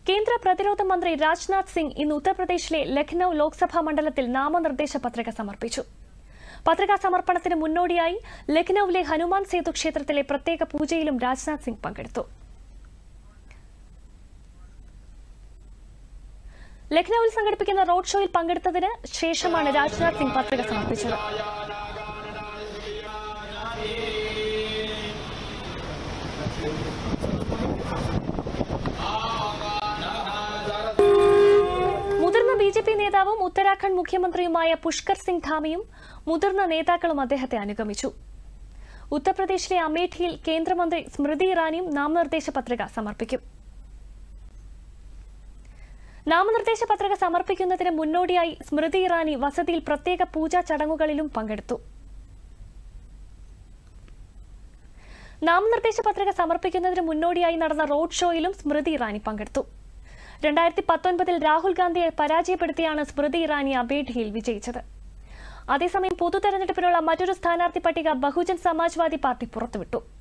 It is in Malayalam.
കേന്ദ്ര പ്രതിരോധ മന്ത്രി രാജ്നാഥ് സിംഗ് ഇന്ന് ഉത്തർപ്രദേശിലെ ലഖ്നൌ ലോക്സഭാ മണ്ഡലത്തിൽ നാമനിർദ്ദേശ പത്രിക സമർപ്പിച്ചു പത്രികാ സമർപ്പണത്തിന് മുന്നോടിയായി ലഖ്നൌവിലെ ഹനുമാൻ സേതു ക്ഷേത്രത്തിലെ പ്രത്യേക പൂജയിലും രാജ്നാഥ് സിംഗ് പങ്കെടുത്തു ലഖ്നൌവിൽ സംഘടിപ്പിക്കുന്ന റോഡ് ഷോയിൽ പങ്കെടുത്തതിന് ശേഷമാണ് രാജ്നാഥ് സിംഗ് പത്രിക സമർപ്പിച്ചത് മുതിർന്ന ബി ജെ പി നേതാവും ഉത്തരാഖണ്ഡ് മുഖ്യമന്ത്രിയുമായ പുഷ്കർ സിംഗ് ധാമിയും മുതിർന്ന നേതാക്കളും അദ്ദേഹത്തെ അനുഗമിച്ചു ഉത്തർപ്രദേശിലെ അമേഠിയിൽ കേന്ദ്രമന്ത്രി സ്മൃതി ഇറാനിയും നാമനിർദ്ദേശ പത്രിക സമർപ്പിക്കും നാമനിർദ്ദേശ പത്രിക സമർപ്പിക്കുന്നതിന് മുന്നോടിയായി സ്മൃതി ഇറാനി വസതിയിൽ പ്രത്യേക പൂജാ ചടങ്ങുകളിലും പങ്കെടുത്തു നാമനിർദ്ദേശ പത്രിക സമർപ്പിക്കുന്നതിന് മുന്നോടിയായി നടന്ന റോഡ് ഷോയിലും സ്മൃതി ഇറാനി പങ്കെടുത്തു രണ്ടായിരത്തി പത്തൊൻപതിൽ രാഹുൽ ഗാന്ധിയെ പരാജയപ്പെടുത്തിയാണ് സ്മൃതി ഇറാനി അമേഠിയിൽ വിജയിച്ചത് അതേസമയം പൊതു തെരഞ്ഞെടുപ്പിനുള്ള മറ്റൊരു സ്ഥാനാർത്ഥി പട്ടിക ബഹുജൻ സമാജ്വാദി പാർട്ടി പുറത്തുവിട്ടു